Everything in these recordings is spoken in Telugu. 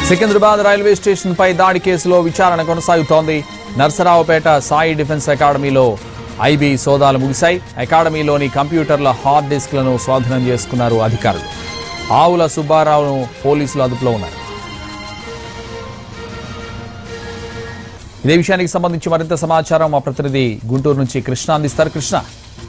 సికింద్రాబాద్ రైల్వే స్టేషన్ పై దాడి కేసులో విచారణ కొనసాగుతోంది నర్సరావుపేట సాయి డిఫెన్స్ అకాడమీలో ఐబీ సోదాలు ముగిశాయి అకాడమీలోని కంప్యూటర్ల హార్డ్ డిస్క్లను స్వాధీనం చేసుకున్నారు అధికారులు ఆవుల సుబ్బారావును పోలీసులు అదుపులో ఉన్నారు ఇదే విషయానికి సంబంధించి మరింత సమాచారం మా ప్రతినిధి గుంటూరు నుంచి కృష్ణ అందిస్తారు కృష్ణ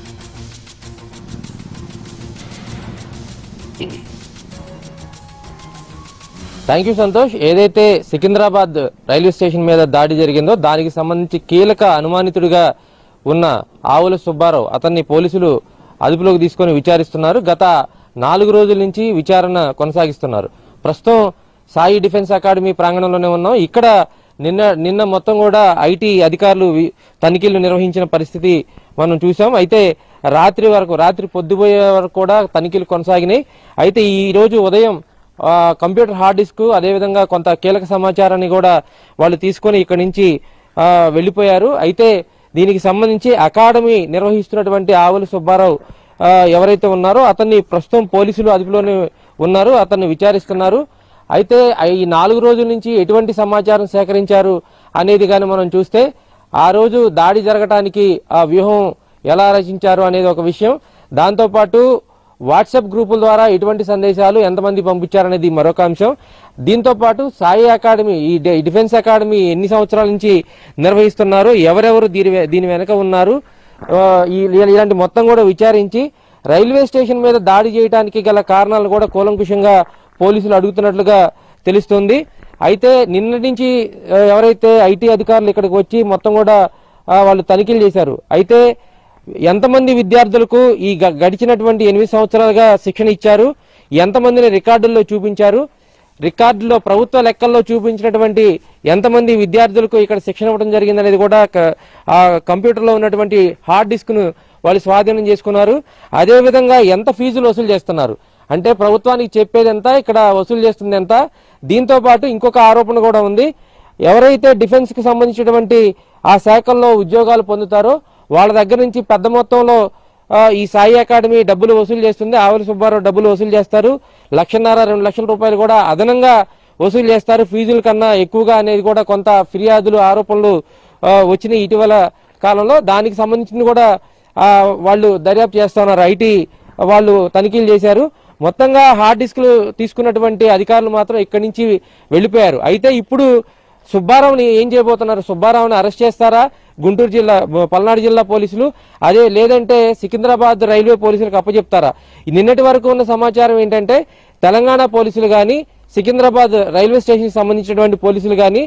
థ్యాంక్ యూ సంతోష్ ఏదైతే సికింద్రాబాద్ రైల్వే స్టేషన్ మీద దాడి జరిగిందో దానికి సంబంధించి కీలక అనుమానితుడిగా ఉన్న ఆవుల సుబ్బారావు అతన్ని పోలీసులు అదుపులోకి తీసుకొని విచారిస్తున్నారు గత నాలుగు రోజుల నుంచి విచారణ కొనసాగిస్తున్నారు ప్రస్తుతం సాయి డిఫెన్స్ అకాడమీ ప్రాంగణంలోనే ఉన్నాం ఇక్కడ నిన్న నిన్న మొత్తం కూడా ఐటీ అధికారులు వి- తనిఖీలు నిర్వహించిన పరిస్థితి మనం చూసాం అయితే రాత్రి వరకు రాత్రి పొద్దుపోయే వరకు కూడా తనిఖీలు కొనసాగినాయి అయితే ఈ రోజు ఉదయం ఆ, కంప్యూటర్ హార్డ్ డిస్క్ అదేవిధంగా కొంత కీలక సమాచారాన్ని కూడా వాళ్ళు తీసుకొని ఇక్కడి నుంచి ఆ, వెళ్ళిపోయారు అయితే దీనికి సంబంధించి అకాడమీ నిర్వహిస్తున్నటువంటి ఆవుల సుబ్బారావు ఆ, ఎవరైతే ఉన్నారో అతన్ని ప్రస్తుతం పోలీసులు అదుపులోనే ఉన్నారు అతన్ని విచారిస్తున్నారు అయితే ఈ నాలుగు రోజుల నుంచి ఎటువంటి సమాచారం సేకరించారు అనేది కానీ మనం చూస్తే ఆ రోజు దాడి జరగటానికి ఆ వ్యూహం ఎలా రచించారు అనేది ఒక విషయం దాంతోపాటు వాట్సాప్ గ్రూపుల ద్వారా ఎటువంటి సందేశాలు ఎంతమంది పంపించారనేది మరొక అంశం దీంతో పాటు సాయి అకాడమీ ఈ డి- డిఫెన్స్ అకాడమీ ఎన్ని సంవత్సరాల నుంచి నిర్వహిస్తున్నారు ఎవరెవరు దీని వె- దీని వెనక ఉన్నారు ఆ, ఈ- ఇలాంటి మొత్తం కూడా విచారించి రైల్వే స్టేషన్ మీద దాడి చేయడానికి గల కారణాలు కూడా కూలంకుషంగా పోలీసులు అడుగుతున్నట్లుగా తెలుస్తుంది అయితే నిన్నటి నుంచి ఆ, ఎవరైతే ఐటీ అధికారులు ఇక్కడికి వచ్చి మొత్తం కూడా ఆ, వాళ్ళు తనిఖీలు చేశారు అయితే ఎంతమంది విద్యార్థులకు ఈ గ- గడిచినటువంటి ఎనిమిది సంవత్సరాలుగా శిక్షణ ఇచ్చారు ఎంతమందిని రికార్డుల్లో చూపించారు రికార్డులో ప్రభుత్వ లెక్కల్లో చూపించినటువంటి ఎంతమంది విద్యార్థులకు ఇక్కడ శిక్షణ ఇవ్వడం జరిగిందనేది కూడా క- ఆ కంప్యూటర్లో ఉన్నటువంటి హార్డ్ డిస్క్ ను వాళ్ళు స్వాధీనం చేసుకున్నారు అదే విధంగా ఎంత ఫీజులు వసూలు చేస్తున్నారు అంటే ప్రభుత్వానికి చెప్పేది ఎంత ఇక్కడ వసూలు చేస్తుంది ఎంత దీంతో పాటు ఇంకొక ఆరోపణ కూడా ఉంది ఎవరైతే డిఫెన్స్ కి సంబంధించినటువంటి ఆ శాఖల్లో ఉద్యోగాలు పొందుతారో వాళ్ళ దగ్గర నుంచి పెద్ద మొత్తంలో ఆ, ఈ సాయి అకాడమీ డబ్బులు వసూలు చేస్తుంది ఆవుల సుబ్బారావు డబ్బులు వసూలు చేస్తారు లక్షన్నర రెండు లక్షల రూపాయలు కూడా అదనంగా వసూలు చేస్తారు ఫీజుల కన్నా ఎక్కువగా అనేది కూడా కొంత ఫిర్యాదులు ఆరోపణలు ఆ, వచ్చినాయి ఇటీవల కాలంలో దానికి సంబంధించింది కూడా ఆ, వాళ్ళు దర్యాప్తు చేస్తున్నారు ఐటీ వాళ్ళు తనిఖీలు చేశారు మొత్తంగా హార్డ్ డిస్క్లు తీసుకున్నటువంటి అధికారులు మాత్రం ఇక్కడి నుంచి వెళ్ళిపోయారు అయితే ఇప్పుడు సుబ్బారావుని ఏం చేయబోతున్నారు సుబ్బారావుని అరెస్ట్ చేస్తారా గుంటూరు జిల్లా పల్నాడు జిల్లా పోలీసులు అదే లేదంటే సికింద్రాబాద్ రైల్వే పోలీసులకు అప్పచెప్తారా ఈ నిన్నటి వరకు ఉన్న సమాచారం ఏంటంటే తెలంగాణ పోలీసులు కానీ సికింద్రాబాద్ రైల్వే స్టేషన్ సంబంధించినటువంటి పోలీసులు కానీ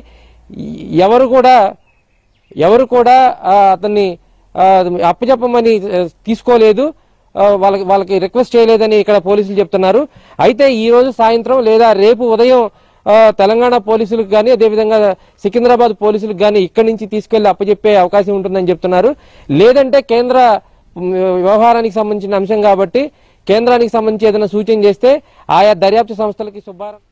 ఎవరు కూడా ఎవరు కూడా ఆ, అతన్ని ఆ, అప్పచెప్పమని ఆ, తీసుకోలేదు ఆ, వాళ్ళకి వాళ్ళకి రిక్వెస్ట్ చేయలేదని ఇక్కడ పోలీసులు చెప్తున్నారు అయితే ఈ రోజు సాయంత్రం లేదా రేపు ఉదయం ఆ, తెలంగాణ పోలీసులకు కానీ అదేవిధంగా సికింద్రాబాద్ పోలీసులకు కానీ ఇక్కడి నుంచి తీసుకెళ్లి అప్పచెప్పే అవకాశం ఉంటుందని చెప్తున్నారు లేదంటే కేంద్ర మ్, వ్యవహారానికి సంబంధించిన అంశం కాబట్టి కేంద్రానికి సంబంధించి ఏదైనా సూచన చేస్తే ఆయా దర్యాప్తు సంస్థలకి సుబ్బారావు